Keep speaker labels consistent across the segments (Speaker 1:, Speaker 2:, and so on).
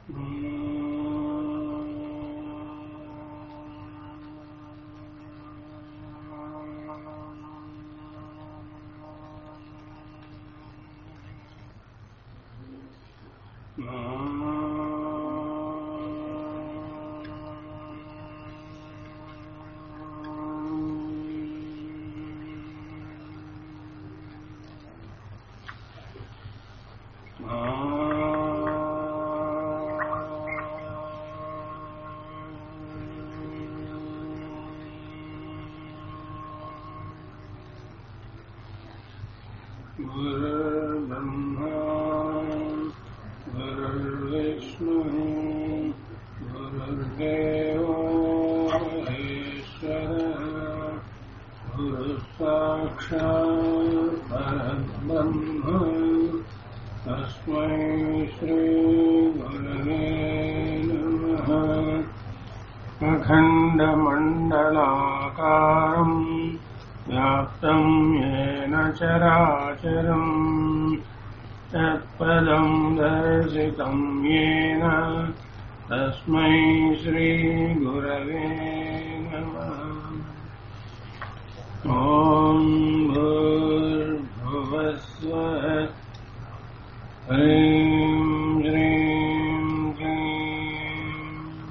Speaker 1: गुरुर्ब्रह्मा गुरुर्विष्णुः गुरुर्देवो महेश्वरः गुरुसाक्षात् परब्रह्म तस्मै श्रीगुरवे नमः अखण्डमण्डलाकारम् व्याप्तम् येन चराचरम् तत्पदम् दर्शितम् येन तस्मै श्रीगुरवे नमः ॐ भूर्भुवस्वः ह्रीं श्रीं क्लीं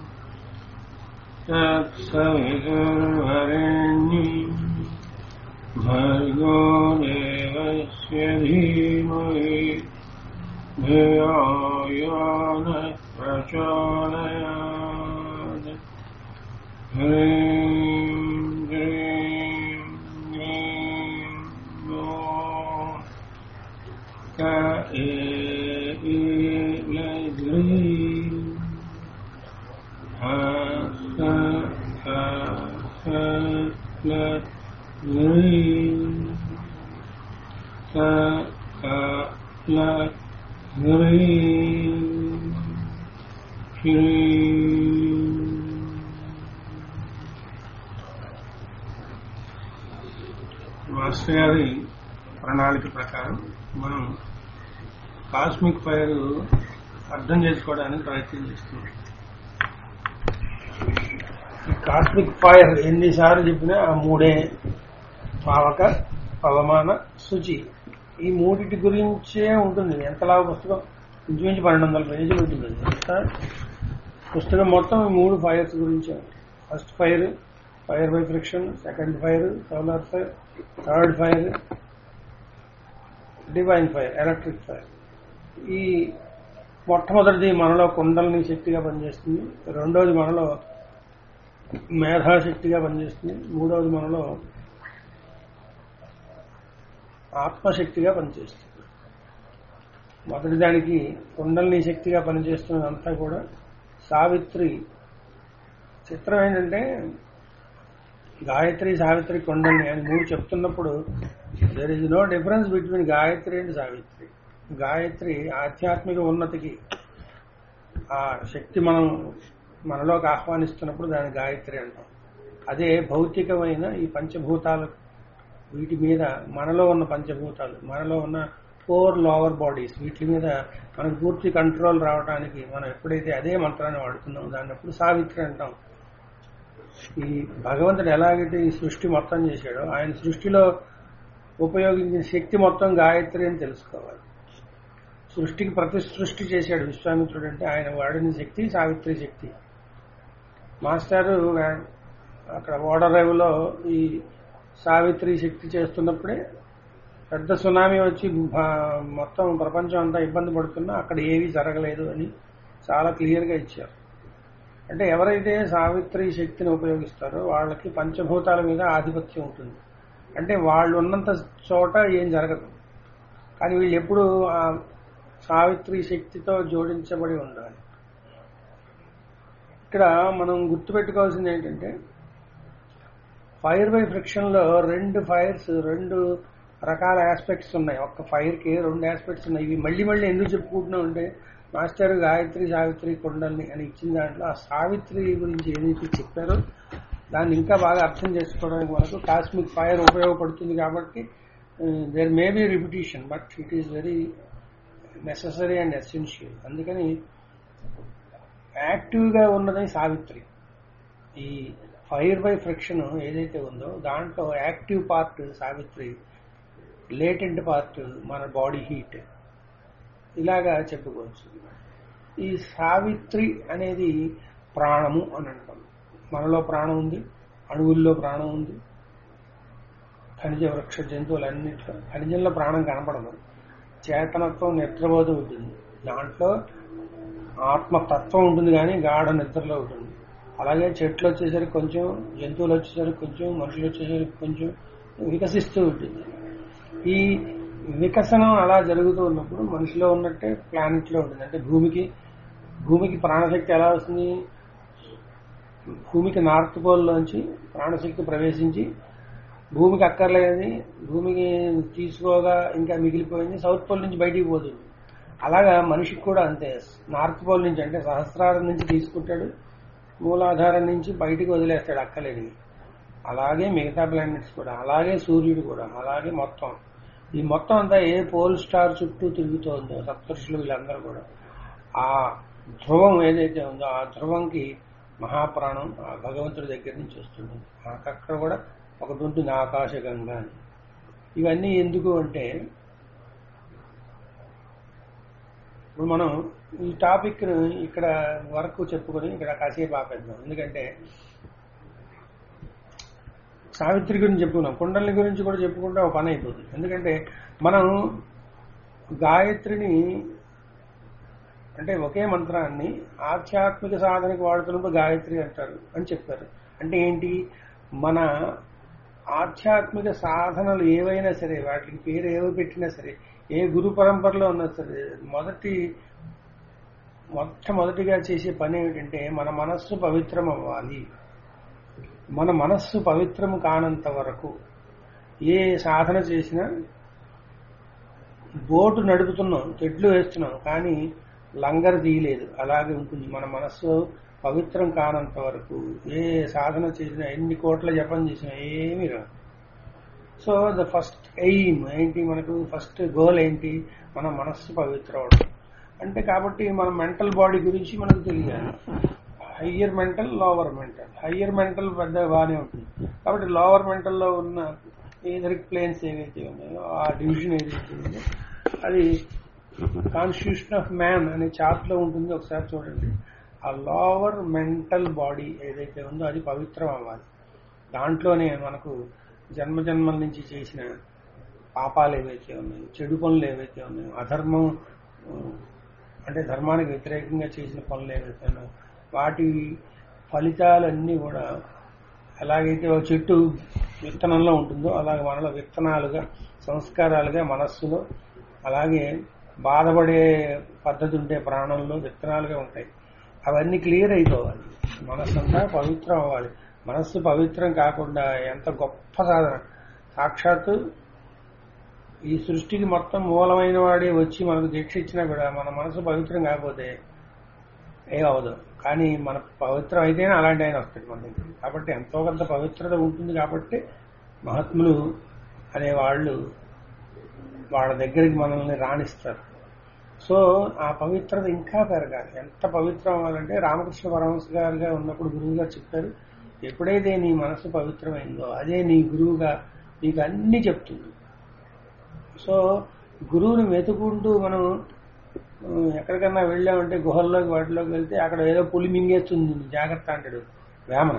Speaker 1: तत्सवितुर्वरेण्यम् भर्गो देवस्य धीमहि धियो यो नः प्रचोदयात् ह्रीं क्लीं क्लीं ॐ क एलग्रीं ह स ख स ल ह्रीं स ख ल ह्रीं హ్రీం మాస్టర్ గారి ప్రణాళిక ప్రకారం మనం కాస్మిక్ ఫైర్ అర్థం చేసుకోవడానికి ప్రయత్నం చేస్తున్నాం ఈ కాస్మిక్ ఫైర్ ఎన్నిసార్లు చెప్పినా ఆ మూడే పావక పవమాన శుచి ఈ మూడిటి గురించే ఉంటుంది ఎంతలా పుస్తకం ఇంచుమించు పన్నెండు వందల పేజీలు ఉంటుంది ఎంత పుస్తకం మొత్తం ఈ మూడు ఫైర్స్ గురించే ఉంటుంది first fire fire by friction second fire solar fire third fire divine fire electric fire ఈ మొట్టమొదటిది మనలో కుండలిని శక్తిగా పనిచేస్తుంది రెండవది మనలో మేధాశక్తిగా పనిచేస్తుంది మూడవది మనలో ఆత్మశక్తిగా పనిచేస్తుంది మొదటి దానికి కుండలిని శక్తిగా పనిచేస్తున్నదంతా కూడా సావిత్రి చిత్రం ఏంటంటే గాయత్రి సావిత్రి కొండల్ని అని మూడు చెప్తున్నప్పుడు there is no difference between Gayatri and Savitri Gayatri ఆధ్యాత్మిక ఉన్నతికి ఆ శక్తి మనం మనలోకి ఆహ్వానిస్తున్నప్పుడు దాన్ని గాయత్రి అంటాం అదే భౌతికమైన ఈ పంచభూతాలు వీటి మీద మనలో ఉన్న పంచభూతాలు మనలో ఉన్న ఫోర్ లోవర్ బాడీస్ వీటి మీద మనకు పూర్తి కంట్రోల్ రావడానికి మనం ఎప్పుడైతే అదే మంత్రాన్ని వాడుతున్నాం దాన్ని అప్పుడు సావిత్రి అంటాం ఈ భగవంతుడు ఎలాగైతే ఈ సృష్టి మొత్తం చేశాడో ఆయన సృష్టిలో ఉపయోగించిన శక్తి మొత్తం గాయత్రి అని తెలుసుకోవాలి సృష్టికి ప్రతి సృష్టి చేశాడు విశ్వామిత్రుడు అంటే ఆయన వాడిన శక్తి సావిత్రి శక్తి మాస్టారు అక్కడ ఓడరేవులో ఈ సావిత్రి శక్తి చేస్తున్నప్పుడే పెద్ద సునామీ వచ్చి భా- మొత్తం ప్రపంచం అంతా ఇబ్బంది పడుతున్నా అక్కడ ఏమీ జరగలేదు అని చాలా క్లియర్గా ఇచ్చారు అంటే ఎవరైతే సావిత్రి శక్తిని ఉపయోగిస్తారో వాళ్ళకి పంచభూతాల మీద ఆధిపత్యం ఉంటుంది అంటే వాళ్ళు ఉన్నంత చోట ఏం జరగదు కానీ వీళ్ళు ఎప్పుడు ఆ సావిత్రి శక్తితో జోడించబడి ఉండాలి ఇక్కడ మనం గుర్తుపెట్టుకోవాల్సింది ఏంటంటే ఫైర్ బై ఫ్రిక్షన్ లో రెండు ఫైర్స్ రెండు రకాల ఆస్పెక్ట్స్ ఉన్నాయి ఒక్క ఫైర్ కి రెండు ఆస్పెక్ట్స్ ఉన్నాయి ఇవి మళ్ళీ మళ్ళీ ఎందుకు చెప్పుకుంటున్నాం అంటే మాస్టర్ గాయత్రి సావిత్రి కొండల్ని అని ఇచ్చిన దాంట్లో ఆ సావిత్రి గురించి ఏదైతే చెప్పారో దాన్ని ఇంకా బాగా అర్థం చేసుకోవడానికి మనకు కాస్మిక్ ఫైర్ ఉపయోగపడుతుంది కాబట్టి there may be repetition but it is very necessary and essential అందుకని యాక్టివ్గా ఉన్నది సావిత్రి ఈ ఫైర్ బై ఫ్రిక్షన్ ఏదైతే ఉందో దాంట్లో active part Savitri latent part మన బాడీ హీట్ ఇలాగా చెప్పుకోవచ్చు ఈ సావిత్రి అనేది ప్రాణము అని అంటాం మనలో ప్రాణం ఉంది అణువుల్లో ప్రాణం ఉంది ఖనిజ వృక్ష జంతువులన్నింటిలో ఖనిజంలో ప్రాణం కనపడదు చేతనత్వం నిద్రపోతూ ఉంటుంది దాంట్లో ఆత్మతత్వం ఉంటుంది కానీ గాఢ నిద్రలో ఉంటుంది అలాగే చెట్లు వచ్చేసరికి కొంచెం జంతువులు వచ్చేసరికి కొంచెం మనుషులు వచ్చేసరికి కొంచెం వికసిస్తూ ఉంటుంది ఈ వికసనం అలా జరుగుతూ ఉన్నప్పుడు మనిషిలో ఉన్నట్టే ప్లానెట్లో ఉంటుంది అంటే భూమికి భూమికి ప్రాణశక్తి ఎలా వస్తుంది భూమికి నార్త్ పోల్లోంచి ప్రాణశక్తి ప్రవేశించి భూమికి అక్కర్లేని భూమికి తీసుకోగా ఇంకా మిగిలిపోయింది సౌత్ పోల్ నుంచి బయటికి పోతుంది అలాగా మనిషికి కూడా అంతే నార్త్ పోల్ నుంచి అంటే సహస్రారం నుంచి తీసుకుంటాడు మూలాధారం నుంచి బయటికి వదిలేస్తాడు అక్కలేని అలాగే మిగతా ప్లానెట్స్ కూడా అలాగే సూర్యుడు కూడా అలాగే మొత్తం ఈ మొత్తం అంతా ఏ పోల్ స్టార్ చుట్టూ తిరుగుతోందో సప్తర్షులు వీళ్ళందరూ కూడా ఆ ధ్రువం ఏదైతే ఉందో ఆ ధ్రువంకి మహాప్రాణం ఆ భగవంతుడి దగ్గర నుంచి వస్తుంది అక్కడ కూడా ఒకటి ఉంటుంది ఆకాశగంగా అని ఇవన్నీ ఎందుకు అంటే ఇప్పుడు మనం ఈ టాపిక్ ఇక్కడ వరకు చెప్పుకొని ఇక్కడ కాసేపు ఆపేద్దాం ఎందుకంటే సావిత్రి గురించి చెప్పుకున్నాం కుండలి గురించి కూడా చెప్పుకుంటే ఒక పని అయిపోతుంది ఎందుకంటే మనం గాయత్రిని అంటే ఒకే మంత్రాన్ని ఆధ్యాత్మిక సాధనకు వాడుతున్నప్పుడు గాయత్రి అంటారు అని చెప్పారు అంటే ఏంటి మన ఆధ్యాత్మిక సాధనలు ఏవైనా సరే వాటికి పేరు ఏవి పెట్టినా సరే ఏ గురు పరంపరలో ఉన్నా సరే మొదటి మొట్టమొదటిగా చేసే పని ఏమిటంటే మన మనస్సు పవిత్రం అవ్వాలి మన మనస్సు పవిత్రము కానంత వరకు ఏ సాధన చేసినా బోటు నడుపుతున్నాం తెడ్లు వేస్తున్నాం కానీ లంగర్ తీయలేదు అలాగే ఉంటుంది మన మనస్సు పవిత్రం కానంత వరకు ఏ సాధన చేసినా ఎన్ని కోట్ల జపం చేసినా ఏమీ రాదు సో ద ఫస్ట్ ఎయిమ్ ఏంటి మనకు ఫస్ట్ గోల్ ఏంటి మన మనస్సు పవిత్రం అవడం అంటే కాబట్టి మన మెంటల్ బాడీ గురించి మనకు తెలియాలి higher mental lower mental higher mental పెద్ద బాగానే ఉంటుంది కాబట్టి లోవర్ మెంటల్లో ఉన్న ఏదరికి ప్లేన్స్ ఏవైతే ఉన్నాయో ఆ డివిజన్ ఏదైతే ఉందో అది కాన్స్టిట్యూషన్ ఆఫ్ మ్యాన్ అనే చార్ట్ లో ఉంటుంది ఒకసారి చూడండి ఆ లోవర్ మెంటల్ బాడీ ఏదైతే ఉందో అది పవిత్రం అవ్వాలి దాంట్లోనే మనకు జన్మ జన్మల నుంచి చేసిన పాపాలు ఏవైతే ఉన్నాయో చెడు పనులు ఏవైతే ఉన్నాయో అధర్మం అంటే ధర్మానికి వ్యతిరేకంగా చేసిన పనులు ఏవైతే ఉన్నాయో వాటి ఫలితాలన్నీ కూడా ఎలాగైతే ఒక చెట్టు విత్తనంలో ఉంటుందో అలాగే మనలో విత్తనాలుగా సంస్కారాలుగా మనస్సులో అలాగే బాధపడే పద్ధతి ఉంటే ప్రాణంలో విత్తనాలుగా ఉంటాయి అవన్నీ క్లియర్ అయిపోవాలి మనస్సు అంతా పవిత్రం అవ్వాలి మనస్సు పవిత్రం కాకుండా ఎంత గొప్ప సాధన సాక్షాత్తు ఈ సృష్టికి మొత్తం మూలమైన వాడే వచ్చి మనకు దీక్ష ఇచ్చినా కూడా మన మనసు పవిత్రం కాకపోతే ఏ అవదు కానీ మన పవిత్రం అయితేనే అలాంటి ఆయన వస్తాడు మన దగ్గర కాబట్టి ఎంతో కొంత పవిత్రత ఉంటుంది కాబట్టి మహాత్ములు అనే వాళ్ళు వాళ్ళ దగ్గరికి మనల్ని రాణిస్తారు సో ఆ పవిత్రత ఇంకా పెరగాలి ఎంత పవిత్రం అవ్వాలంటే రామకృష్ణ పరమహంస గారుగా ఉన్నప్పుడు గురువు గారు చెప్పారు ఎప్పుడైతే నీ మనసు పవిత్రమైందో అదే నీ గురువుగా నీకు అన్ని చెప్తుంది సో గురువుని వెతుకుంటూ మనం ఆ, ఎక్కడికన్నా వెళ్ళామంటే గుహల్లోకి వాటిలోకి వెళ్తే అక్కడ ఏదో పులి మింగేస్తుంది జాగ్రత్త అంటాడు వేమన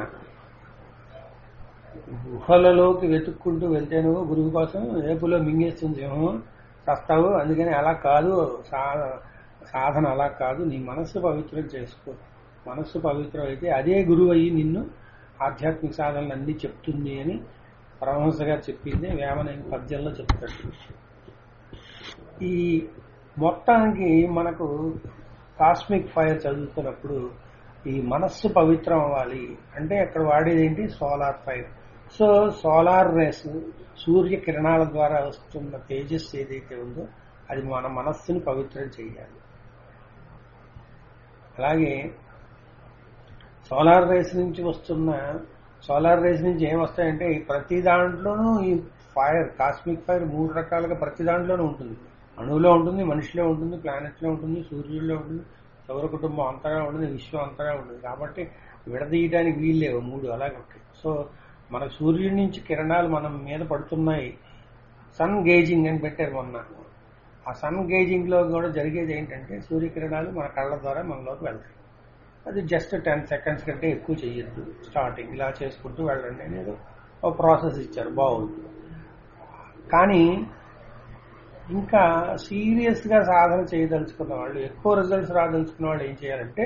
Speaker 1: గుహలలోకి వెతుక్కుంటూ వెళ్తే నువ్వు గురువు కోసం ఏ పులో మింగేస్తుంది ఏమో చస్తావు అందుకని అలా కాదు సా- సాధన అలా కాదు నీ మనస్సు పవిత్రం చేసుకో మనస్సు పవిత్రం అయితే అదే గురువు అయ్యి నిన్ను ఆధ్యాత్మిక సాధనలు అన్ని చెప్తుంది అని పరమహంస గారు చెప్పింది వేమన ఈ పద్యంలో చెప్తాడు ఈ మొత్తానికి మనకు కాస్మిక్ ఫైర్ చదువుతున్నప్పుడు ఈ మనస్సు పవిత్రం అవ్వాలి అంటే అక్కడ వాడేది ఏంటి solar fire so solar rays సూర్య కిరణాల ద్వారా వస్తున్న తేజస్సు ఏదైతే ఉందో అది మన మనస్సుని పవిత్రం చేయాలి అలాగే సోలార్ రేస్ నుంచి వస్తున్న సోలార్ రేస్ నుంచి ఏం వస్తాయంటే ఈ ప్రతి దాంట్లోనూ ఈ ఫైర్ కాస్మిక్ ఫైర్ మూడు రకాలుగా ప్రతి దాంట్లోనూ ఉంటుంది అణువులో ఉంటుంది మనిషిలో ఉంటుంది ప్లానెట్లో ఉంటుంది సూర్యుడిలో ఉంటుంది సౌర కుటుంబం అంతగా ఉండదు విశ్వం అంతగా ఉండదు కాబట్టి విడదీయడానికి వీల్లేవు మూడు అలాగే ఉంటాయి సో మన సూర్యుడి నుంచి కిరణాలు మనం మీద పడుతున్నాయి సన్ గేజింగ్ అని పెట్టారు మొన్న ఆ సన్ గేజింగ్ లో కూడా జరిగేది ఏంటంటే సూర్యకిరణాలు మన కళ్ళ ద్వారా మనలోకి వెళ్తాయి అది జస్ట్ టెన్ సెకండ్స్ కంటే ఎక్కువ చేయొద్దు స్టార్టింగ్ ఇలా చేసుకుంటూ వెళ్ళండి అనేది ఒక ప్రాసెస్ ఇచ్చారు బాగుంది కానీ ఇంకా సీరియస్ గా సాధన చేయదలుచుకున్న వాళ్ళు ఎక్కువ రిజల్ట్స్ రాదలుచుకున్న వాళ్ళు ఏం చేయాలంటే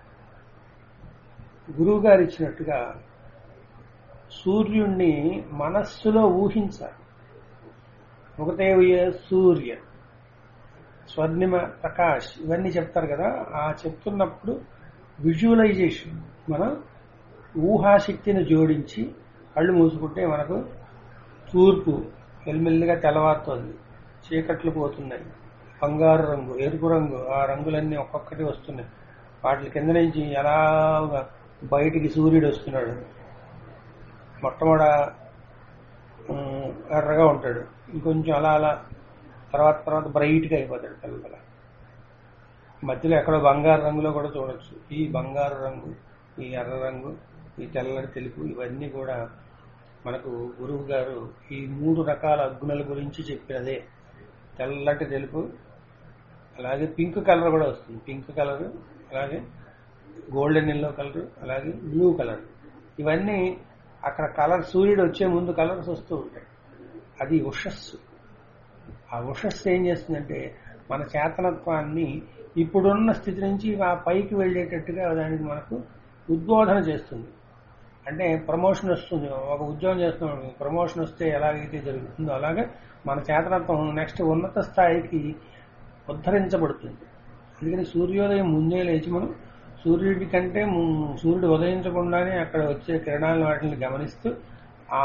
Speaker 1: గురువు గారు ఇచ్చినట్టుగా సూర్యుణ్ణి మనస్సులో ఊహించాలి ఒకటే సూర్య స్వర్ణిమ ప్రకాష్ ఇవన్నీ చెప్తారు కదా ఆ చెప్తున్నప్పుడు విజువలైజేషన్ మనం ఊహాశక్తిని జోడించి కళ్ళు మూసుకుంటే మనకు తూర్పు మెల్లిమెల్లిగా తెల్లవారుతోంది చీకట్లు పోతున్నాయి బంగారు రంగు ఎరుపు రంగు ఆ రంగులన్నీ ఒక్కొక్కటి వస్తున్నాయి వాటి కింద నుంచి ఎలాగా బయటికి సూర్యుడు వస్తున్నాడు మొట్టమొదట ఉమ్, ఎర్రగా ఉంటాడు ఇంకొంచెం అలా అలా తర్వాత తర్వాత బ్రైట్గా అయిపోతాడు తెల్లగా మధ్యలో ఎక్కడో బంగారు రంగులో కూడా చూడొచ్చు ఈ బంగారు రంగు ఈ ఎర్ర రంగు ఈ తెల్లటి తెలుపు ఇవన్నీ కూడా మనకు గురువు గారు ఈ మూడు రకాల అగ్నుల గురించి చెప్పినదే తెల్లటి తెలుపు అలాగే పింక్ కలర్ కూడా వస్తుంది పింక్ కలర్ అలాగే గోల్డెన్ ఎల్లో కలర్ అలాగే బ్లూ కలర్ ఇవన్నీ అక్కడ కలర్ సూర్యుడు వచ్చే ముందు కలర్స్ వస్తూ ఉంటాయి అది ఉషస్సు ఆ ఉషస్సు ఏం చేస్తుందంటే మన చేతనత్వాన్ని ఇప్పుడున్న స్థితి నుంచి ఆ పైకి వెళ్ళేటట్టుగా దానికి మనకు ఉద్బోధన చేస్తుంది అంటే ప్రమోషన్ వస్తుంది ఒక ఉద్యోగం చేస్తున్నాం ప్రమోషన్ వస్తే ఎలాగైతే జరుగుతుందో అలాగే మన చేతనత్వం నెక్స్ట్ ఉన్నత స్థాయికి ఉద్ధరించబడుతుంది అందుకని సూర్యోదయం ముందే లేచి మనం సూర్యుడి కంటే ము- సూర్యుడు ఉదయించకుండానే అక్కడ వచ్చే కిరణాలను వాటిని గమనిస్తూ ఆ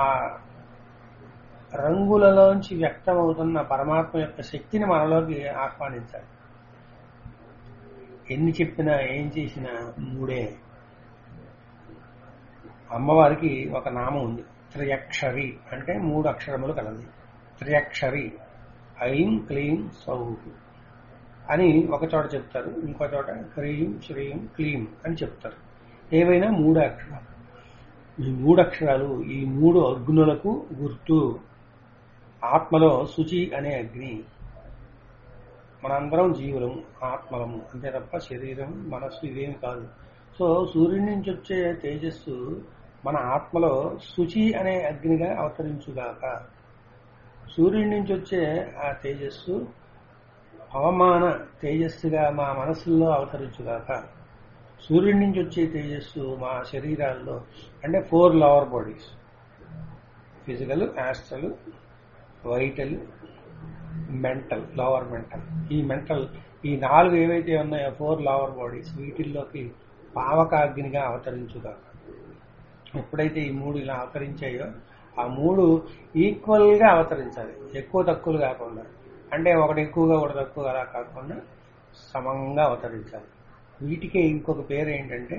Speaker 1: రంగులలోంచి వ్యక్తమవుతున్న పరమాత్మ యొక్క శక్తిని మనలోకి ఆహ్వానించాలి ఎన్ని చెప్పినా ఏం చేసినా మూడే అమ్మవారికి ఒక నామం ఉంది త్రియక్షరి అంటే మూడు అక్షరములు కలది త్రియక్షరి ఐం క్లీం సౌహ్ అని ఒక చోట చెప్తారు ఇంకో చోట హ్రీం శ్రీం క్లీం అని చెప్తారు ఏవైనా మూడు అక్షరాలు ఈ మూడు అక్షరాలు ఈ మూడు అగ్నులకు గుర్తు ఆత్మలో శుచి అనే అగ్ని మనందరం జీవులము ఆత్మలము అంతే తప్ప శరీరం మనస్సు ఇవేమి కాదు సో సూర్యుడి నుంచి వచ్చే తేజస్సు మన ఆత్మలో శుచి అనే అగ్నిగా అవతరించుగాక సూర్యుడి నుంచి వచ్చే ఆ తేజస్సు అవమాన తేజస్సుగా మా మనస్సుల్లో అవతరించుగాక సూర్యుడి నుంచి వచ్చే తేజస్సు మా శరీరాల్లో అంటే four lower bodies physical astral vital mental lower mental ఈ మెంటల్ ఈ నాలుగు ఏవైతే ఉన్నాయో ఫోర్ లోవర్ బాడీస్ వీటిల్లోకి పావకాగ్నిగా అవతరించుగా ఎప్పుడైతే ఈ మూడు ఇలా అవతరించాయో ఆ మూడు ఈక్వల్ గా అవతరించాలి ఎక్కువ తక్కువలు కాకుండా అంటే ఒకటి ఎక్కువగా ఒకటి తక్కువ అలా కాకుండా సమంగా అవతరించాలి వీటికే ఇంకొక పేరు ఏంటంటే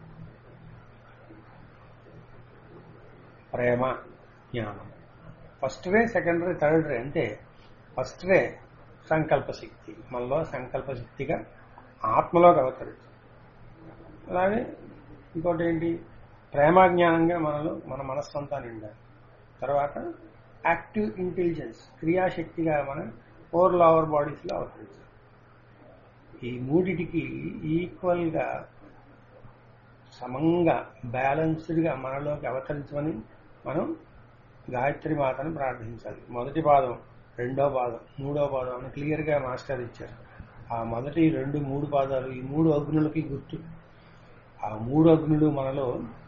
Speaker 1: ప్రేమ జ్ఞానం first ray second ray third ray అంటే ఫస్ట్ రే సంకల్ప శక్తి మనలో సంకల్ప శక్తిగా ఆత్మలోకి అవతరించింది అలాగే ఇంకోటి ఏంటి ప్రేమాజ్ఞానంగా మనలో మన మనస్సు అంతా నిండాలి తర్వాత యాక్టివ్ ఇంటెలిజెన్స్ క్రియాశక్తిగా మన ఫోర్ లవర్ బాడీస్ లో అవతరించాలి ఈ మూడిటికి ఈక్వల్ గా సమంగా బ్యాలెన్స్డ్ గా మనలోకి అవతరించమని మనం గాయత్రి మాతను ప్రార్థించాలి మొదటి పాదం రెండో పాదం మూడో పాదం అని క్లియర్ గా మాస్టర్ ఇచ్చారు ఆ మొదటి రెండు మూడు పాదాలు ఈ మూడు అగ్నులకి గుర్తు ఆ మూడు అగ్నులు మనలో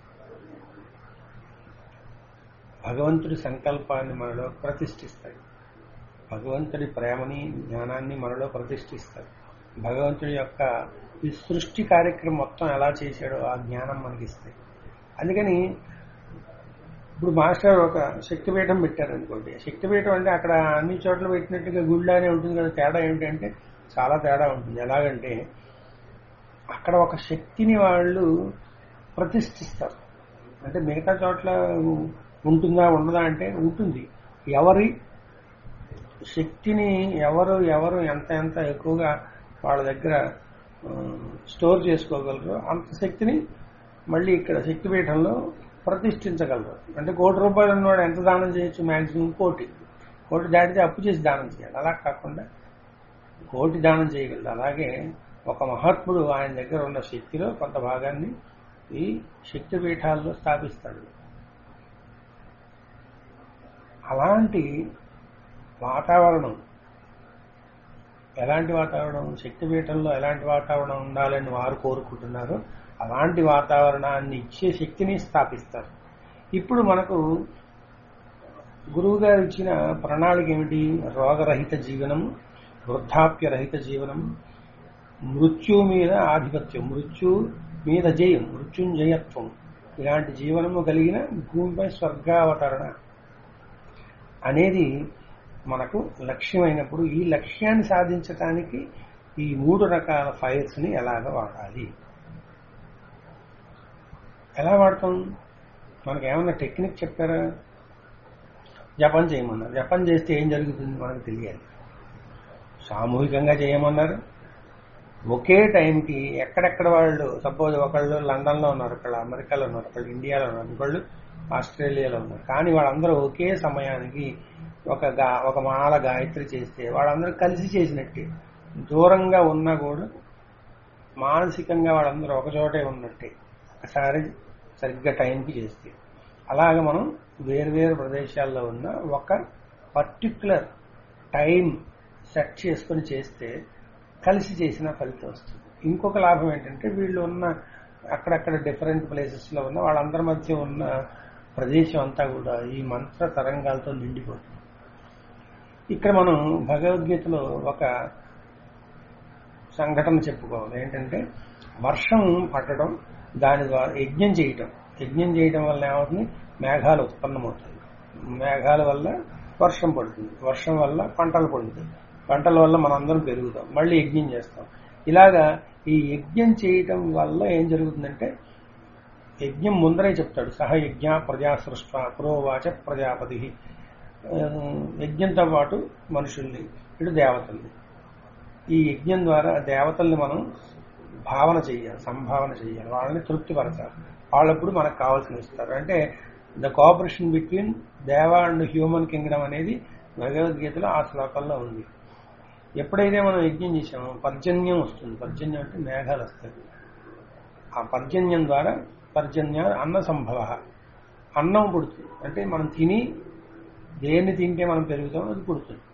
Speaker 1: భగవంతుడి సంకల్పాన్ని మనలో ప్రతిష్ఠిస్తాయి భగవంతుడి ప్రేమని జ్ఞానాన్ని మనలో ప్రతిష్ఠిస్తాయి భగవంతుడి యొక్క ఈ సృష్టి కార్యక్రమం మొత్తం ఎలా చేశాడో ఆ జ్ఞానం మనకి ఇస్తాయి అందుకని ఇప్పుడు మాస్టర్ ఒక శక్తిపీఠం పెట్టారనుకోండి శక్తిపీఠం అంటే అక్కడ అన్ని చోట్ల పెట్టినట్టుగా గుళ్ళనే ఉంటుంది కదా తేడా ఏంటంటే చాలా తేడా ఉంటుంది ఎలాగంటే అక్కడ ఒక శక్తిని వాళ్ళు ప్రతిష్ఠిస్తారు అంటే మిగతా చోట్ల ఉంటుందా ఉండదా అంటే ఉంటుంది ఎవరి శక్తిని ఎవరు ఎవరు ఎంత ఎంత ఎక్కువగా వాళ్ళ దగ్గర స్టోర్ చేసుకోగలరు అంత శక్తిని మళ్ళీ ఇక్కడ శక్తిపీఠంలో ప్రతిష్ఠించగలరు అంటే కోటి రూపాయలు ఉన్నవాడు ఎంత దానం చేయొచ్చు మాక్సిమం కోటి కోటి దాటితే అప్పు చేసి దానం చేయాలి అలా కాకుండా కోటి దానం చేయగలరు అలాగే ఒక మహాత్ముడు ఆయన దగ్గర ఉన్న శక్తిలో కొంత భాగాన్ని ఈ శక్తి పీఠాల్లో స్థాపిస్తాడు అలాంటి వాతావరణం ఎలాంటి వాతావరణం శక్తిపీఠంలో ఎలాంటి వాతావరణం ఉండాలని వారు కోరుకుంటున్నారో అలాంటి వాతావరణాన్ని ఇచ్చే శక్తిని స్థాపిస్తారు ఇప్పుడు మనకు గురువు గారు ఇచ్చిన ప్రణాళిక ఏమిటి రోగరహిత జీవనం వృద్ధాప్యరహిత జీవనం మృత్యు మీద ఆధిపత్యం మృత్యు మీద జయం మృత్యుంజయత్వం ఇలాంటి జీవనము కలిగిన భూమిపై స్వర్గావతరణ అనేది మనకు లక్ష్యమైనప్పుడు ఈ లక్ష్యాన్ని సాధించటానికి ఈ మూడు రకాల ఫైర్స్ ని ఎలాగ వాడాలి ఎలా వాడతాం మనకి ఏమన్నా టెక్నిక్ చెప్పారా జపం చేయమన్నారు జపం చేస్తే ఏం జరుగుతుంది మనకు తెలియాలి సామూహికంగా చేయమన్నారు ఒకే టైంకి ఎక్కడెక్కడ వాళ్ళు సపోజ్ ఒకళ్ళు లండన్లో ఉన్నారు ఒకళ్ళు అమెరికాలో ఉన్నారు ఒకళ్ళు ఇండియాలో ఉన్నారు ఒకళ్ళు ఆస్ట్రేలియాలో ఉన్నారు కానీ వాళ్ళందరూ ఒకే సమయానికి ఒక గా ఒక మాల గాయత్రి చేస్తే వాళ్ళందరూ కలిసి చేసినట్టే దూరంగా ఉన్నా కూడా మానసికంగా వాళ్ళందరూ ఒకచోటే ఉన్నట్టే ఒకసారి సరిగ్గా టైంకి చేస్తే అలాగ మనం వేరువేరు ప్రదేశాల్లో ఉన్న ఒక పర్టిక్యులర్ టైం సెట్ చేసుకొని చేస్తే కలిసి చేసిన ఫలితం వస్తుంది ఇంకొక లాభం ఏంటంటే వీళ్ళు ఉన్న అక్కడక్కడ డిఫరెంట్ ప్లేసెస్లో ఉన్న వాళ్ళందరి మధ్య ఉన్న ప్రదేశం అంతా కూడా ఈ మంత్ర తరంగాలతో నిండిపోతుంది ఇక్కడ మనం భగవద్గీతలో ఒక సంఘటన చెప్పుకోవాలి ఏంటంటే వర్షం పట్టడం దాని ద్వారా యజ్ఞం చేయటం యజ్ఞం చేయటం వల్ల ఏమవుతుంది మేఘాలు ఉత్పన్నమవుతాయి మేఘాల వల్ల వర్షం పడుతుంది వర్షం వల్ల పంటలు పడుతాయి పంటల వల్ల మనందరం పెరుగుతాం మళ్ళీ యజ్ఞం చేస్తాం ఇలాగా ఈ యజ్ఞం చేయటం వల్ల ఏం జరుగుతుందంటే యజ్ఞం ముందరే చెప్తాడు సహ యజ్ఞ ప్రజా సృష్ట పురోవాచ ప్రజాపతి యజ్ఞంతో పాటు మనుషుల్ని ఇటు దేవతల్ని ఈ యజ్ఞం ద్వారా దేవతల్ని మనం భావన చేయాలి సంభావన చేయాలి వాళ్ళని తృప్తిపరచాలి వాళ్ళప్పుడు మనకు కావాల్సిన ఇస్తారు అంటే the cooperation between deva and human kingdom అనేది భగవద్గీతలో ఆ శ్లోకంలో ఉంది ఎప్పుడైతే మనం యజ్ఞం చేసామో పర్జన్యం వస్తుంది పర్జన్యం అంటే మేఘాలు వస్తాయి ఆ పర్జన్యం ద్వారా పర్జన్య అన్న సంభవ అన్నం పుడుతుంది అంటే మనం తిని దేన్ని తింటే మనం పెరుగుతాం అది పుడుతుంది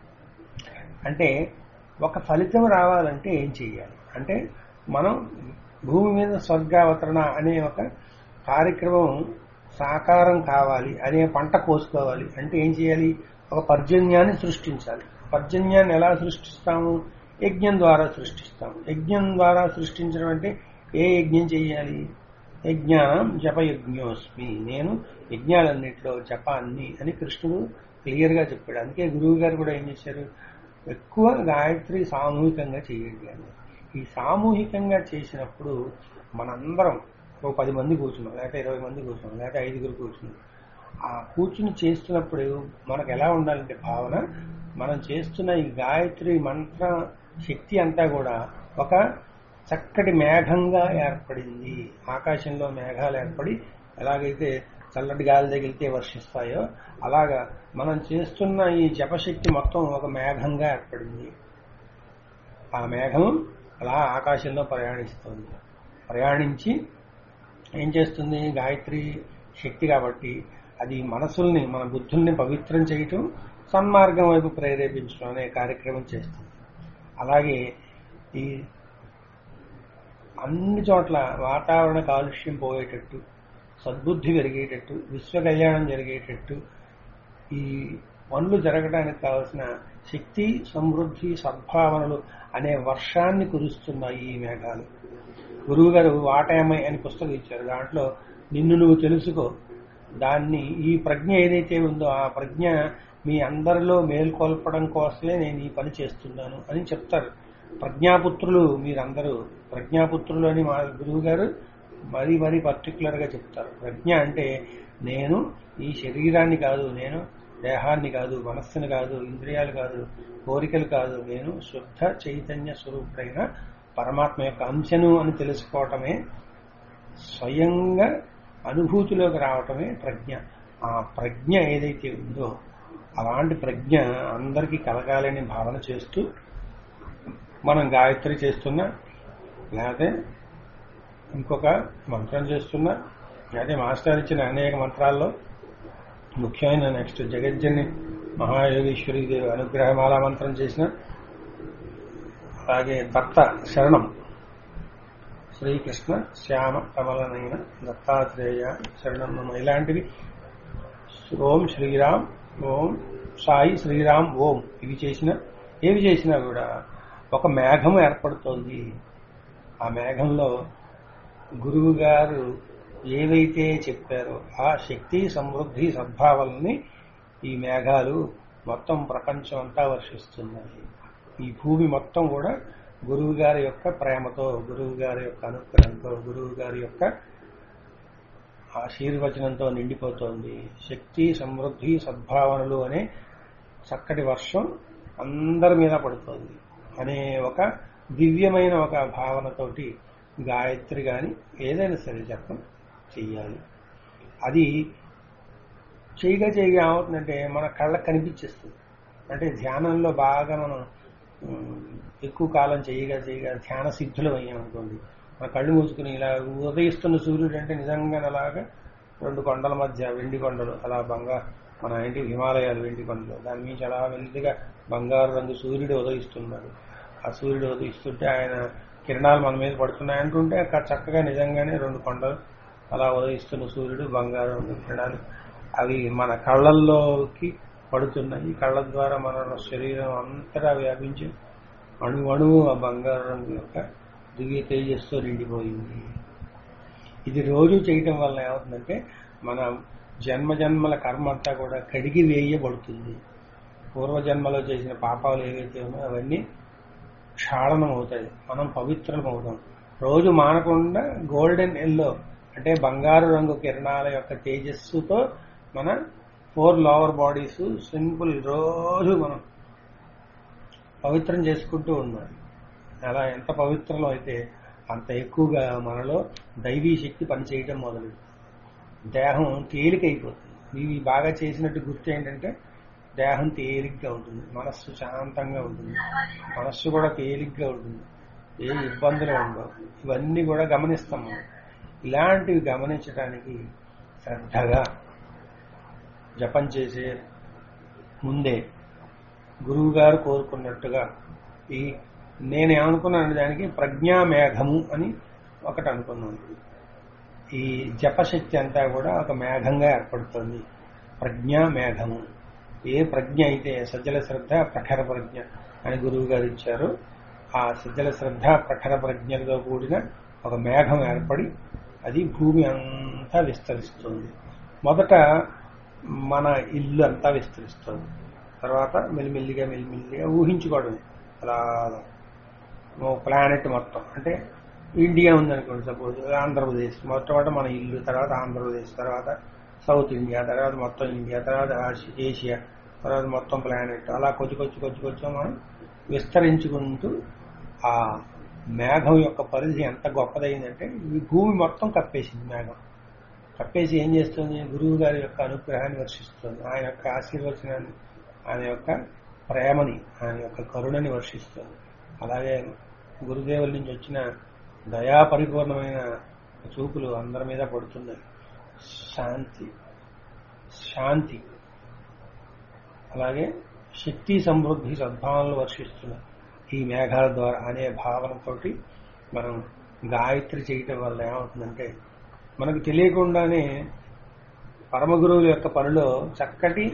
Speaker 1: అంటే ఒక ఫలితం రావాలంటే ఏం చెయ్యాలి అంటే మనం భూమి మీద స్వర్గావతరణ అనే ఒక కార్యక్రమం సాకారం కావాలి అనే పంట కోసుకోవాలి అంటే ఏం చేయాలి ఒక పర్జన్యాన్ని సృష్టించాలి పర్జన్యాన్ని ఎలా సృష్టిస్తాము యజ్ఞం ద్వారా సృష్టిస్తాం యజ్ఞం ద్వారా సృష్టించడం అంటే ఏ యజ్ఞం చేయాలి యజ్ఞానం జపయజ్ఞోస్మి నేను యజ్ఞాలన్నింటిలో జపాన్ని అని కృష్ణుడు క్లియర్ గా చెప్పాడు అందుకే గురువు గారు కూడా ఏం చేశారు ఎక్కువ గాయత్రి సామూహికంగా చేయండి అని ఈ సామూహికంగా చేసినప్పుడు మనందరం ఓ పది మంది కూర్చున్నాం లేకపోతే ఇరవై మంది కూర్చున్నాం లేకపోతే ఐదుగురు కూర్చున్నాం ఆ కూర్చుని చేస్తున్నప్పుడు మనకు ఎలా ఉండాలంటే భావన మనం చేస్తున్న ఈ గాయత్రి మంత్ర శక్తి అంతా కూడా ఒక చక్కటి మేఘంగా ఏర్పడింది ఆకాశంలో మేఘాలు ఏర్పడి ఎలాగైతే చల్లటి గాలి తగిలితే వర్షిస్తాయో అలాగా మనం చేస్తున్న ఈ జపశక్తి మొత్తం ఒక మేఘంగా ఏర్పడింది ఆ మేఘం అలా ఆకాశంలో ప్రయాణిస్తుంది ప్రయాణించి ఏం చేస్తుంది గాయత్రి శక్తి కాబట్టి అది మనసుల్ని మన బుద్ధుల్ని పవిత్రం చేయటం సన్మార్గం వైపు ప్రేరేపించడం అనే కార్యక్రమం చేస్తుంది అలాగే ఈ అన్ని చోట్ల వాతావరణ కాలుష్యం పోయేటట్టు సద్బుద్ధి పెరిగేటట్టు విశ్వ కళ్యాణం జరిగేటట్టు ఈ పనులు జరగడానికి కావలసిన శక్తి సమృద్ధి సద్భావనలు అనే వర్షాన్ని కురుస్తున్నాయి ఈ మేఘాలు గురువు గారు వాటాయమై అని పుస్తకం ఇచ్చారు దాంట్లో నిన్ను నువ్వు తెలుసుకో దాన్ని ఈ ప్రజ్ఞ ఏదైతే ఉందో ఆ ప్రజ్ఞ మీ అందరిలో మేల్కొల్పడం కోసమే నేను ఈ పని చేస్తున్నాను అని చెప్తారు ప్రజ్ఞాపుత్రులు మీరందరూ ప్రజ్ఞాపుత్రులు అని మా గురువు గారు మరీ మరీ పర్టికులర్ గా చెప్తారు ప్రజ్ఞ అంటే నేను ఈ శరీరాన్ని కాదు నేను దేహాన్ని కాదు మనస్సును కాదు ఇంద్రియాలు కాదు కోరికలు కాదు నేను శుద్ధ చైతన్య స్వరూపుడైన పరమాత్మ యొక్క అంశను అని తెలుసుకోవటమే స్వయంగా అనుభూతిలోకి రావటమే ప్రజ్ఞ ఆ ప్రజ్ఞ ఏదైతే ఉందో అలాంటి ప్రజ్ఞ అందరికీ కలగాలని భావన చేస్తూ మనం గాయత్రి చేస్తున్నా లేకపోతే ఇంకొక మంత్రం చేస్తున్నా లేకపోతే మాస్టర్ ఇచ్చిన అనేక మంత్రాల్లో ముఖ్యమైన నెక్స్ట్ జగజ్జని మహాయోగేశ్వరి దేవి అనుగ్రహమాల మంత్రం చేసిన అలాగే దత్త శరణం శ్రీకృష్ణ శ్యామ కమలనైన దత్తాత్రేయ శరణం నమ ఇలాంటివి ఓం శ్రీరామ్ ఓం సాయి శ్రీరామ్ ఓం ఇవి చేసిన ఏవి చేసినా కూడా ఒక మేఘం ఏర్పడుతోంది ఆ మేఘంలో గురువు గారు ఏవైతే చెప్పారో ఆ శక్తి సమృద్ధి సద్భావాలని ఈ మేఘాలు మొత్తం ప్రపంచం అంతా వర్షిస్తున్నాయి ఈ భూమి మొత్తం కూడా గురువు గారి యొక్క ప్రేమతో గురువు గారి యొక్క అనుగ్రహంతో గురువు గారి యొక్క ఆశీర్వచనంతో నిండిపోతోంది శక్తి సమృద్ధి సద్భావనలు అనే చక్కటి వర్షం అందరి మీద పడుతోంది అనే ఒక దివ్యమైన ఒక భావనతోటి గాయత్రి గాని ఏదైనా సరే జపం చెయ్యాలి అది చేయగా చేయగా ఏమవుతుందంటే మన కళ్ళకు కనిపించేస్తుంది అంటే ధ్యానంలో బాగా మనం ఉమ్, ఎక్కువ కాలం చేయగా చేయగా ధ్యాన సిద్ధులు అయ్యామనుకోండి మన కళ్ళు మూసుకుని ఇలా ఉదయిస్తున్న సూర్యుడు అంటే నిజంగా అలాగా రెండు కొండల మధ్య వెండి కొండలు అలా బంగా మన ఏంటి హిమాలయాలు వెండి కొండలు దాని నుంచి అలా వెల్దిగా బంగారు రంగు సూర్యుడు ఉదయిస్తున్నాడు ఆ సూర్యుడు ఉదయిస్తుంటే ఆయన కిరణాలు మన మీద పడుతున్నాయి అంటుంటే అక్కడ చక్కగా నిజంగానే రెండు కొండలు అలా ఉదయిస్తున్న సూర్యుడు బంగారు రంగు కిరణాలు అవి మన కళ్ళల్లోకి పడుతున్నాయి కళ్ళ ద్వారా మన శరీరం అంతటా వ్యాపించి అణు అణువు ఆ బంగారు రంగు యొక్క దివ్య తేజస్తో నిండిపోయింది ఇది రోజు చేయటం వల్ల ఏమవుతుందంటే మన జన్మ జన్మల కర్మ అంతా కూడా కడిగి వేయబడుతుంది పూర్వజన్మలో చేసిన పాపాలు ఏవైతే ఉన్నాయో అవన్నీ క్షాళనం అవుతాయి మనం పవిత్రం అవుతాం రోజు మానకుండా గోల్డెన్ ఎల్లో అంటే బంగారు రంగు కిరణాల యొక్క తేజస్సుతో మన ఫోర్ లోవర్ బాడీస్ సింపుల్ రోజు మనం పవిత్రం చేసుకుంటూ ఉండాలి అలా ఎంత పవిత్రం అయితే అంత ఎక్కువగా మనలో దైవీ శక్తి పనిచేయటం మొదలు దేహం తేలికైపోతుంది ఇవి బాగా చేసినట్టు గుర్తు ఏంటంటే దేహం తేలిగ్గా ఉంటుంది మనస్సు శాంతంగా ఉంటుంది మనస్సు కూడా తేలిగ్గా ఉంటుంది ఏ ఇబ్బందులు ఉండవు ఇవన్నీ కూడా గమనిస్తాం మనం ఇలాంటివి గమనించడానికి శ్రద్ధగా జపం చేసే ముందే గురువు గారు కోరుకున్నట్టుగా ఈ నేనేమనుకున్నాను దానికి ప్రజ్ఞామేఘము అని ఒకటి అనుకున్నాను ఈ జపశక్తి అంతా కూడా ఒక మేఘంగా ఏర్పడుతుంది ప్రజ్ఞామేఘము ఏ ప్రజ్ఞ అయితే సజ్జల శ్రద్ధ ప్రఖర ప్రజ్ఞ అని గురువు గారు ఇచ్చారు ఆ సజ్జల శ్రద్ధ ప్రఖర ప్రజ్ఞలతో కూడిన ఒక మేఘం ఏర్పడి అది భూమి అంతా విస్తరిస్తుంది మొదట మన ఇల్లు అంతా విస్తరిస్తుంది తర్వాత మెల్లిమెల్లిగా మెల్లిమెల్లిగా ఊహించుకోవడం అలా ప్లానెట్ మొత్తం అంటే ఇండియా ఉందనుకోండి సపోజ్ ఆంధ్రప్రదేశ్ మొట్టమొదట మన ఇల్లు తర్వాత ఆంధ్రప్రదేశ్ తర్వాత సౌత్ ఇండియా తర్వాత మొత్తం ఇండియా తర్వాత ఆసి- ఏషియా తర్వాత మొత్తం ప్లానెట్ అలా కొద్ది కొద్ది కొద్ది కొద్దిగా మనం విస్తరించుకుంటూ ఆ మేఘం యొక్క పరిధి ఎంత గొప్పదైందంటే ఈ భూమి మొత్తం కప్పేసింది మేఘం కప్పేసి ఏం చేస్తుంది గురువు గారి యొక్క అనుగ్రహాన్ని వర్షిస్తుంది ఆయన యొక్క ఆశీర్వచనాన్ని ఆయన యొక్క ప్రేమని ఆయన యొక్క కరుణని వర్షిస్తుంది అలాగే గురుదేవుల నుంచి వచ్చిన దయా పరిపూర్ణమైన చూపులు అందరి మీద పడుతున్నాయి శాంతి శాంతి అలాగే శక్తి సమృద్ధి సద్భావనలు వర్షిస్తున్నాయి ఈ మేఘాల ద్వారా అనే భావనతోటి మనం గాయత్రి చేయటం వల్ల ఏమవుతుందంటే మనకు తెలియకుండానే పరమ గురువుల యొక్క పనిలో చక్కటి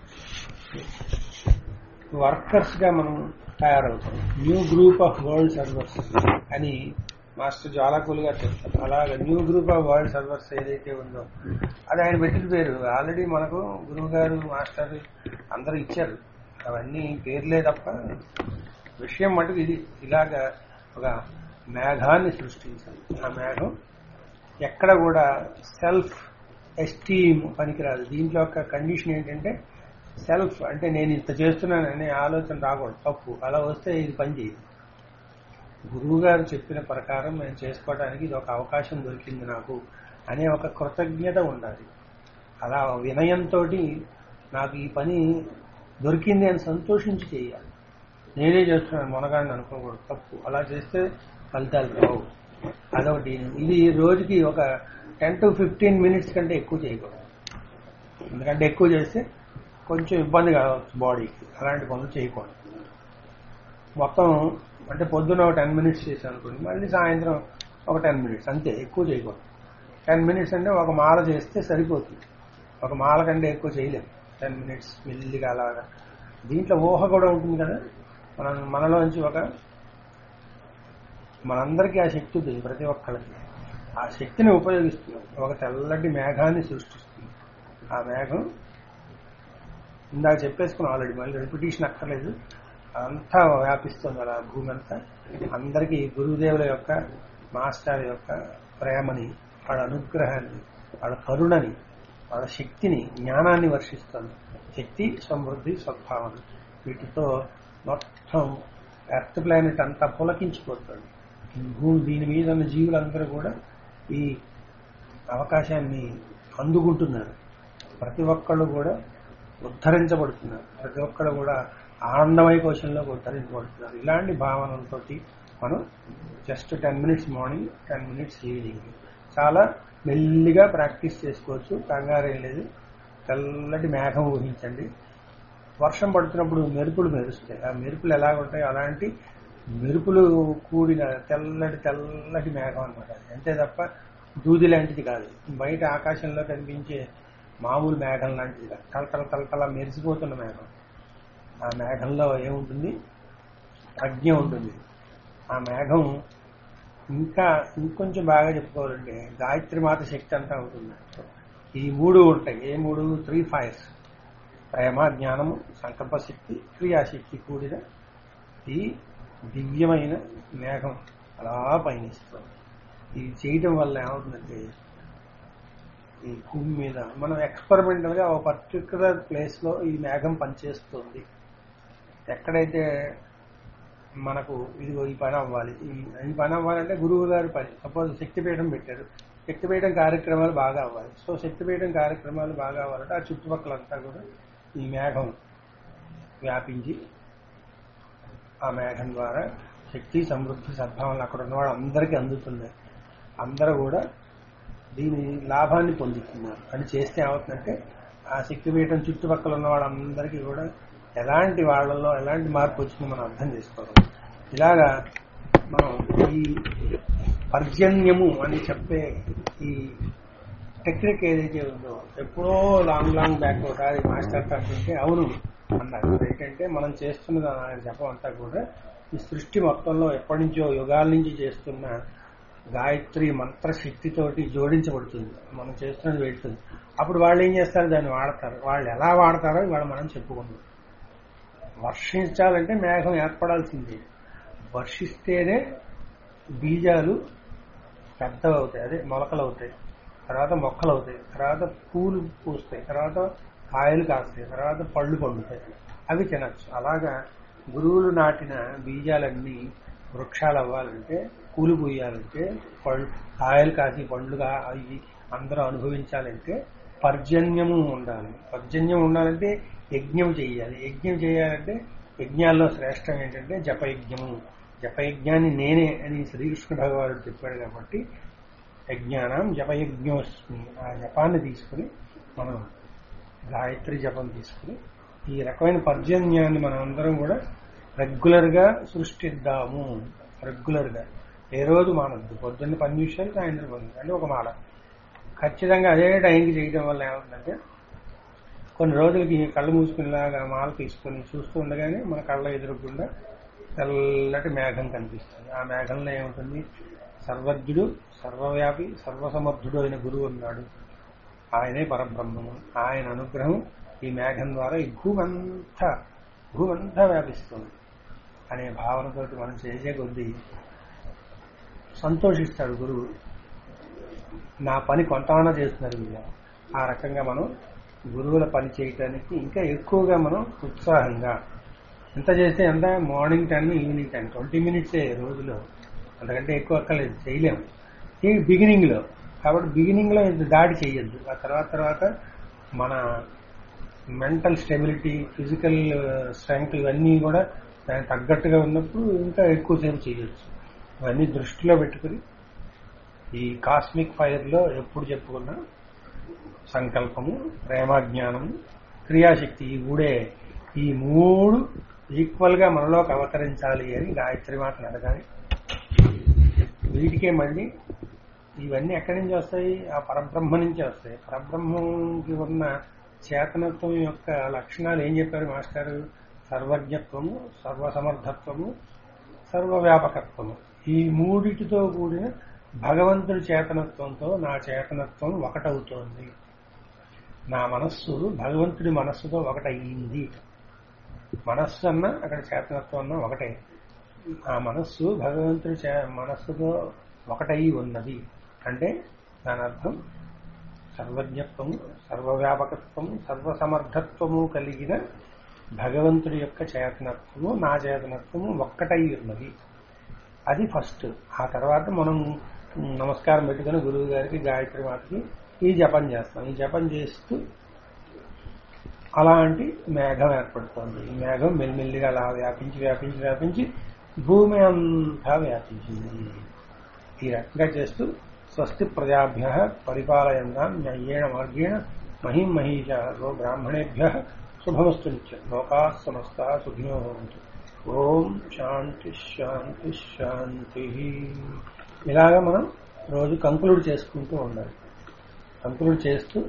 Speaker 1: వర్కర్స్ గా మనం తయారవుతాం new group of world servers అని మాస్టర్ జ్వాలాకులు గారు చెప్తారు అలాగే new group of world servers ఏదైతే ఉందో అది ఆయన పెట్టిన పేరు ఆల్రెడీ మనకు గురువు గారు మాస్టర్ అందరూ ఇచ్చారు అవన్నీ పేర్లే తప్ప విషయం మటుకు ఇది ఇలాగా ఒక మేఘాన్ని సృష్టించాలి ఆ మేఘం ఎక్కడ కూడా సెల్ఫ్ ఎస్టీమ్ పనికిరాదు దీంట్లో ఒక కండిషన్ ఏంటంటే సెల్ఫ్ అంటే నేను ఇంత చేస్తున్నాననే ఆలోచన రాకూడదు తప్పు అలా వస్తే ఇది పని చేయదు గురువు గారు చెప్పిన ప్రకారం నేను చేసుకోవడానికి ఇది ఒక అవకాశం దొరికింది నాకు అనే ఒక కృతజ్ఞత ఉండాలి అలా వినయంతో నాకు ఈ పని దొరికింది అని సంతోషించి చేయాలి నేనే చేస్తున్నాను మొనగాడిని అనుకోకూడదు తప్పు అలా చేస్తే ఫలితాలు రావు అదొకటి ఇది రోజుకి ఒక టెన్ టు ఫిఫ్టీన్ మినిట్స్ కంటే ఎక్కువ చేయకూడదు ఎందుకంటే ఎక్కువ చేస్తే కొంచెం ఇబ్బంది కావచ్చు బాడీకి అలాంటి పనులు చేయకూడదు మొత్తం అంటే పొద్దున ఒక టెన్ మినిట్స్ చేశాను అనుకోండి మళ్ళీ సాయంత్రం ఒక టెన్ మినిట్స్ అంతే ఎక్కువ చేయకూడదు టెన్ మినిట్స్ అంటే ఒక మాల చేస్తే సరిపోతుంది ఒక మాల కంటే ఎక్కువ చేయలేము టెన్ మినిట్స్ మెల్లిగా అలాగా దీంట్లో ఊహ కూడా ఉంటుంది కదా మనం మనలోంచి ఒక మనందరికీ ఆ శక్తి ఉంటుంది ప్రతి ఒక్కళ్ళకి ఆ శక్తిని ఉపయోగిస్తున్నాం ఒక తెల్లటి మేఘాన్ని సృష్టిస్తుంది ఆ మేఘం ఇందాక చెప్పేసుకున్నాం ఆల్రెడీ మళ్ళీ రిపిటేషన్ అక్కర్లేదు అంతా వ్యాపిస్తుంది అలా భూమి అంతా అందరికీ గురుదేవుల యొక్క మాస్టర్ యొక్క ప్రేమని వాళ్ళ అనుగ్రహాన్ని వాళ్ళ కరుణని వాళ్ళ శక్తిని జ్ఞానాన్ని వర్షిస్తుంది శక్తి సమృద్ధి సద్భావన వీటితో మొత్తం ఎర్త్ ప్లానెట్ అంతా పులకించిపోతుంది ఈ భూమి దీని మీద ఉన్న జీవులందరూ కూడా ఈ అవకాశాన్ని అందుకుంటున్నారు ప్రతి ఒక్కళ్ళు కూడా ఉద్ధరించబడుతున్నారు ప్రతి ఒక్కళ్ళు కూడా ఆనందమయ కోశంలోకి ఉద్ధరించబడుతున్నారు ఇలాంటి భావనలతో మనం just ten minutes morning ten minutes evening చాలా మెల్లిగా ప్రాక్టీస్ చేసుకోవచ్చు కంగారేం లేదు తెల్లటి మేఘం ఊహించండి వర్షం పడుతున్నప్పుడు మెరుపులు మెరుస్తాయి ఆ మెరుపులు ఎలా ఉంటాయి అలాంటి మెరుపులు కూడిన తెల్లటి తెల్లటి మేఘం అనమాట అంతే తప్ప దూది లాంటిది కాదు బయట ఆకాశంలో కనిపించే మామూలు మేఘం లాంటిది కాదు కలకల కలకల మెరిసిపోతున్న మేఘం ఆ మేఘంలో ఏముంటుంది ప్రజ్ఞ ఉంటుంది ఆ మేఘం ఇంకా ఇంకొంచెం బాగా చెప్పుకోవాలంటే గాయత్రి మాత శక్తి అంతా ఉంటుంది ఈ మూడు ఉంటాయి ఏ మూడు త్రీ ఫైర్స్ ప్రేమ జ్ఞానము సంకల్ప శక్తి క్రియాశక్తి కూడిన ఈ దివ్యమైన మేఘం అలా పయనిస్తుంది ఇది చేయటం వల్ల ఏమవుతుందంటే ఈ భూమి మీద మనం ఎక్స్పెరిమెంటల్ గా ఒక పర్టికులర్ ప్లేస్ లో ఈ మేఘం పనిచేస్తుంది ఎక్కడైతే మనకు ఇదిగో ఈ పని అవ్వాలి ఈ- ఈ పని అవ్వాలంటే గురువు గారి పని సపోజ్ శక్తిపీఠం పెట్టారు శక్తిపీఠం కార్యక్రమాలు బాగా అవ్వాలి సో శక్తిపీఠం కార్యక్రమాలు బాగా అవ్వాలంటే ఆ చుట్టుపక్కలంతా కూడా ఈ మేఘం వ్యాపించి ఆ మేఘం ద్వారా శక్తి సమృద్ధి సద్భావనలు అక్కడ ఉన్న వాళ్ళందరికీ అందుతున్నాయి అందరూ కూడా దీని లాభాన్ని పొందుతున్నారు అని చేస్తే ఏమవుతుందంటే ఆ శక్తిపీఠం చుట్టుపక్కల ఉన్న వాళ్ళందరికీ కూడా ఎలాంటి వాళ్ళలో ఎలాంటి మార్పు వచ్చిందో మనం అర్థం చేసుకోవాలి ఇలాగా మనం ఈ పర్జన్యము అని చెప్పే ఈ టెక్నిక్ ఏదైతే ఉందో ఎప్పుడో లాంగ్ లాంగ్ బ్యాక్ ఒకసారి మాస్టర్ కాకుంటే అవును అన్నారు ఏంటంటే మనం చేస్తున్న ఆయన జపం అంతా కూడా ఈ సృష్టి మొత్తంలో ఎప్పటి నుంచో యుగాల నుంచి చేస్తున్న గాయత్రి మంత్ర శక్తితోటి జోడించబడుతుంది మనం చేస్తున్నది వెళ్తుంది అప్పుడు వాళ్ళు ఏం చేస్తారు దాన్ని వాడతారు వాళ్ళు ఎలా వాడతారో ఇవాళ మనం చెప్పుకుందాం వర్షించాలంటే మేఘం ఏర్పడాల్సిందే వర్షిస్తేనే బీజాలు పెద్దవి అవుతాయి అదే మొలకలు అవుతాయి తర్వాత మొక్కలు అవుతాయి తర్వాత పూలు పూస్తాయి తర్వాత కాయలు కాస్తాయి తర్వాత పళ్ళు పండుతాయి అవి తినచ్చు అలాగా గురువులు నాటిన బీజాలన్నీ వృక్షాలు అవ్వాలంటే పూలు పూయాలంటే పళ్ళు కాయలు కాసి పండ్లుగా అవి అందరూ అనుభవించాలంటే పర్జన్యము ఉండాలి పర్జన్యం ఉండాలంటే యజ్ఞం చేయాలి యజ్ఞం చేయాలంటే యజ్ఞాల్లో శ్రేష్టం ఏంటంటే జపయజ్ఞము జపయజ్ఞాన్ని నేనే అని శ్రీకృష్ణ భగవానుడు చెప్పాడు కాబట్టి యజ్ఞానం జపయజ్ఞోస్మి ఆ జపాన్ని తీసుకుని మనం గాయత్రి జపం తీసుకుని ఈ రకమైన పర్జన్యాన్ని మనం అందరం కూడా రెగ్యులర్ గా సృష్టిద్దాము రెగ్యులర్ గా ఏ రోజు మానద్దు పొద్దున్న పది నిమిషాలు సాయంత్రం పది నిమిషాలు అంటే ఒక మాల ఖచ్చితంగా అదే టైంకి చేయడం వల్ల ఏమవుతుందంటే కొన్ని రోజులకి కళ్ళు మూసుకునేలాగా మాల తీసుకొని చూస్తూ ఉండగానే మన కళ్ళ ఎదురుకుండా తెల్లటి మేఘం కనిపిస్తుంది ఆ మేఘంలో ఏముంటుంది సర్వజ్ఞుడు సర్వవ్యాపి సర్వసమర్థుడు అయిన గురువు ఉన్నాడు ఆయనే పరబ్రహ్మము ఆయన అనుగ్రహం ఈ మేఘం ద్వారా ఈ భూమంతా భూమంతా వ్యాపిస్తుంది అనే భావనతోటి మనం చేసే కొద్దీ సంతోషిస్తాడు గురువు నా పని కొంతమన్నా చేస్తున్నారు వీళ్ళు ఆ రకంగా మనం గురువుల పని చేయటానికి ఇంకా ఎక్కువగా మనం ఉత్సాహంగా ఎంత చేస్తే ఎంత morning ten evening ten twenty మినిట్సే రోజులో అంతకంటే ఎక్కువ అక్కర్లేదు చేయలేము ఈ బిగినింగ్ లో కాబట్టి బిగినింగ్ లో ఇంత దాడి చేయొద్దు ఆ తర్వాత తర్వాత మన మెంటల్ స్టెబిలిటీ ఫిజికల్ స్ట్రెంగ్త్ ఇవన్నీ కూడా దానికి తగ్గట్టుగా ఉన్నప్పుడు ఇంకా ఎక్కువసేపు చేయొచ్చు ఇవన్నీ దృష్టిలో పెట్టుకుని ఈ కాస్మిక్ ఫైర్ లో ఎప్పుడు చెప్పుకున్నా సంకల్పము ప్రేమాజ్ఞానము క్రియాశక్తి ఈ మూడే ఈ మూడు ఈక్వల్ గా మనలోకి అవతరించాలి అని గాయత్రి మాటలు అడగాలి వీటికే మళ్ళీ ఇవన్నీ ఎక్కడి నుంచి వస్తాయి ఆ పరబ్రహ్మ నుంచి వస్తాయి పరబ్రహ్మంకి ఉన్న చేతనత్వం యొక్క లక్షణాలు ఏం చెప్పారు మాస్టారు సర్వజ్ఞత్వము సర్వసమర్థత్వము సర్వవ్యాపకత్వము ఈ మూడిటితో కూడిన భగవంతుడి చేతనత్వంతో నా చేతనత్వం ఒకటవుతోంది నా మనస్సు భగవంతుడి మనస్సుతో ఒకటయ్యింది మనస్సు అన్న అక్కడ చేతనత్వం అన్న ఒకటే ఆ మనస్సు భగవంతుడి చే- మనస్సుతో ఒకటయి ఉన్నది అంటే దాని అర్థం సర్వజ్ఞత్వము సర్వవ్యాపకత్వము సర్వసమర్థత్వము కలిగిన భగవంతుడి యొక్క చేతనత్వము నా చేతనత్వము ఒక్కటై ఉన్నది అది ఫస్ట్ ఆ తర్వాత మనం నమస్కారం పెట్టుకుని గురువు గారికి గాయత్రి మాతకి ఈ జపం చేస్తాం ఈ జపం చేస్తూ అలాంటి మేఘం ఏర్పడుతోంది ఈ మేఘం మెల్లిమెల్లిగా అలా వ్యాపించి వ్యాపించి వ్యాపించి భూమి అంతా వ్యాపించింది ఈ రకంగా చేస్తూ స్వస్తి ప్రజాభ్య పరిపాలయంగా న్యాయేణ మార్గేణ మహిం మహీజాలో బ్రాహ్మణేభ్య శుభమస్తు నిత్యం లోకా సమస్త సుఖినో భవంతు ఓం శాంతి శాంతి శాంతి ఇలాగ మనం రోజు కంక్లూడ్ చేసుకుంటూ ఉండాలి కంక్లూడ్ చేస్తూ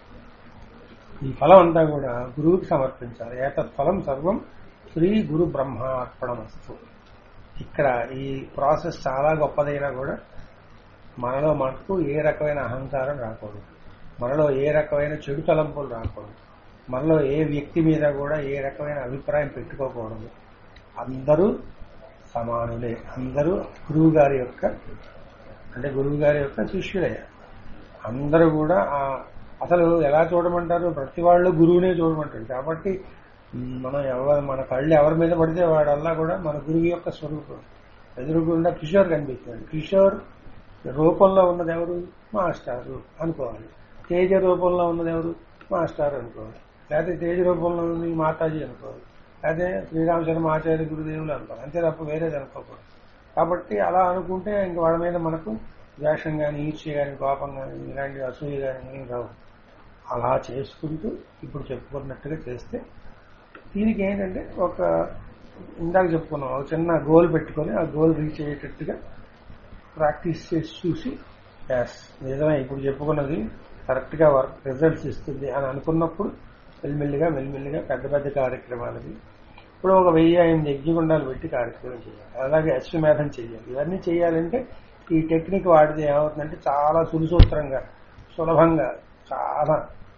Speaker 1: ఈ ఫలం అంతా కూడా గురువుకి సమర్పించాలి ఏతత్ ఫలం సర్వం శ్రీ గురు బ్రహ్మార్పణమస్తు ఇక్కడ ఈ ప్రాసెస్ చాలా గొప్పదైనా కూడా మనలో మనకు ఏ రకమైన అహంకారం రాకూడదు మనలో ఏ రకమైన చెడు తలంపులు రాకూడదు మనలో ఏ వ్యక్తి మీద కూడా ఏ రకమైన అభిప్రాయం పెట్టుకోకూడదు అందరూ సమానులే అందరూ గురువు గారి యొక్క అంటే గురువు గారి యొక్క శిష్యులే అందరూ కూడా ఆ అసలు ఎలా చూడమంటారు ప్రతి వాళ్ళు గురువునే చూడమంటారు కాబట్టి మనం ఎవరు మన కళ్ళు ఎవరి మీద పడితే వాడల్లా కూడా మన గురువు యొక్క స్వరూపం ఎదురుగుండా కిషోర్ కనిపిస్తుంది కిషోర్ రూపంలో ఉన్నది ఎవరు మాస్టారు అనుకోవాలి తేజ రూపంలో ఉన్నది ఎవరు మాస్టారు అనుకోవాలి లేకపోతే తేజ రూపంలో ఉంది మాతాజీ అనుకోవాలి లేకపోతే శ్రీరామ శర్మ ఆచార్య గురుదేవులు అనుకోవాలి అంతే తప్ప వేరేది అనుకోకూడదు కాబట్టి అలా అనుకుంటే ఇంక వాళ్ళ మీద మనకు ద్వేషం కానీ ఈర్ష్య కానీ కోపం కానీ ఇలాంటి అసూయ కానీ ఏం రావు అలా చేసుకుంటూ ఇప్పుడు చెప్పుకున్నట్టుగా చేస్తే దీనికి ఏంటంటే ఒక ఇందాక చెప్పుకున్నాం ఒక చిన్న గోల్ పెట్టుకొని ఆ గోల్ రీచ్ అయ్యేటట్టుగా ప్రాక్టీస్ చేసి చూసి ఎస్ నిజమే ఇప్పుడు చెప్పుకున్నది కరెక్ట్ గా వర్క్ రిజల్ట్స్ ఇస్తుంది అని అనుకున్నప్పుడు మెల్లిమెల్లిగా మెల్లిమెల్లిగా పెద్ద పెద్ద కార్యక్రమాలకి ఇప్పుడు ఒక వెయ్యి ఎనిమిది యజ్ఞగుండాలు పెట్టి కార్యక్రమం చేయాలి అలాగే అశ్వమేధం చేయాలి ఇవన్నీ చేయాలంటే ఈ టెక్నిక్ వాడితే ఏమవుతుందంటే చాలా సులుసూత్రంగా సులభంగా చాలా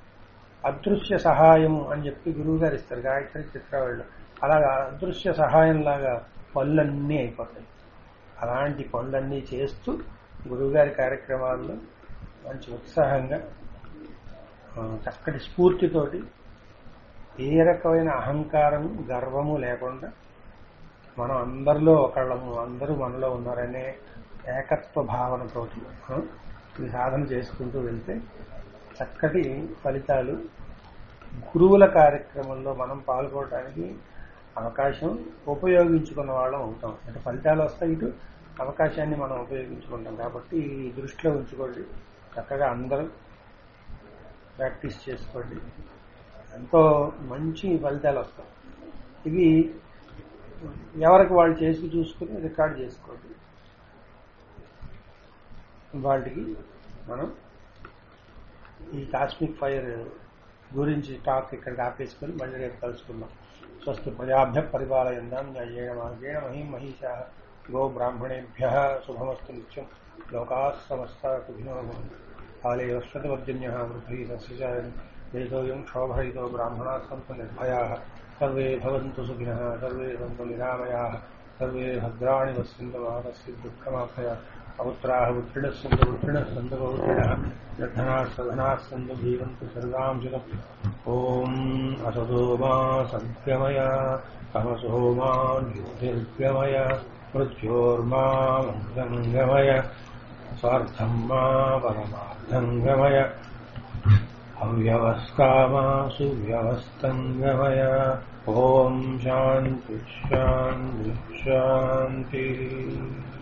Speaker 1: అదృశ్య సహాయము అని చెప్పి గురువు గారు ఇస్తారు గాయత్రి చిత్రవాళ్ళు అలాగా అదృశ్య సహాయం లాగా పనులన్నీ అయిపోతాయి అలాంటి పనులన్నీ చేస్తూ గురువుగారి కార్యక్రమాల్లో మంచి ఉత్సాహంగా ఆ, చక్కటి స్ఫూర్తితోటి ఏ రకమైన అహంకారము గర్వము లేకుండా మనం అందరిలో ఒకళ్ళము అందరూ మనలో ఉన్నారనే ఏకత్వ భావనతోటి ఆ, ఈ సాధన చేసుకుంటూ వెళ్తే చక్కటి ఫలితాలు గురువుల కార్యక్రమంలో మనం పాల్గొనడానికి అవకాశం ఉపయోగించుకున్న వాళ్ళం అవుతాం అంటే ఫలితాలు వస్తాయి ఇటు అవకాశాన్ని మనం ఉపయోగించుకుంటాం కాబట్టి ఈ దృష్టిలో ఉంచుకోండి చక్కగా అందరూ ప్రాక్టీస్ చేసుకోండి ఎంతో మంచి ఫలితాలు వస్తాయి ఇవి ఎవరికి వాళ్ళు చేసి చూసుకుని రికార్డ్ చేసుకోండి వాటికి మనం ఈ కాస్మిక్ ఫైర్ గురించి టాక్ ఇక్కడికి ఆపేసుకొని మళ్ళీ రేపు కలుసుకుందాం స్వస్తి ప్రజాభ్య పరిపాలయందాం న్యాయేణ మార్గేణ మహిం మహిషా గో బ్రాహ్మణేభ్య శుభమస్తు నిత్యం లోకా సమస్త సుఖినో భవంతు కాళే వర్షతవర్జన్య వృద్ధి సస్యచారిణి దేశోయం క్షోభరహితో బ్రాహ్మణా సంతు నిర్భయా సర్వే భవంతు సుఖినः సర్వే సంతు నిరామయాः సర్వే భద్రాణి పశ్యంతు మానస్య దుఃఖమాపయ पौत्राः पुत्रिणः सन्तु पुत्रिणः सन्तु पौत्रिणः निर्धनाः सधनाः सन्तु जीवन्तु सर्वां जगत् ॐ असतो मा सद्गमय तमसो मा ज्योतिर्गमय मृत्योर्मामङ्गमय स्वार्थम् मा परमार्थम् गमय अव्यवस्थामा सुव्यवस्थम् गमय ॐ शान्ति शान्ति शान्तिः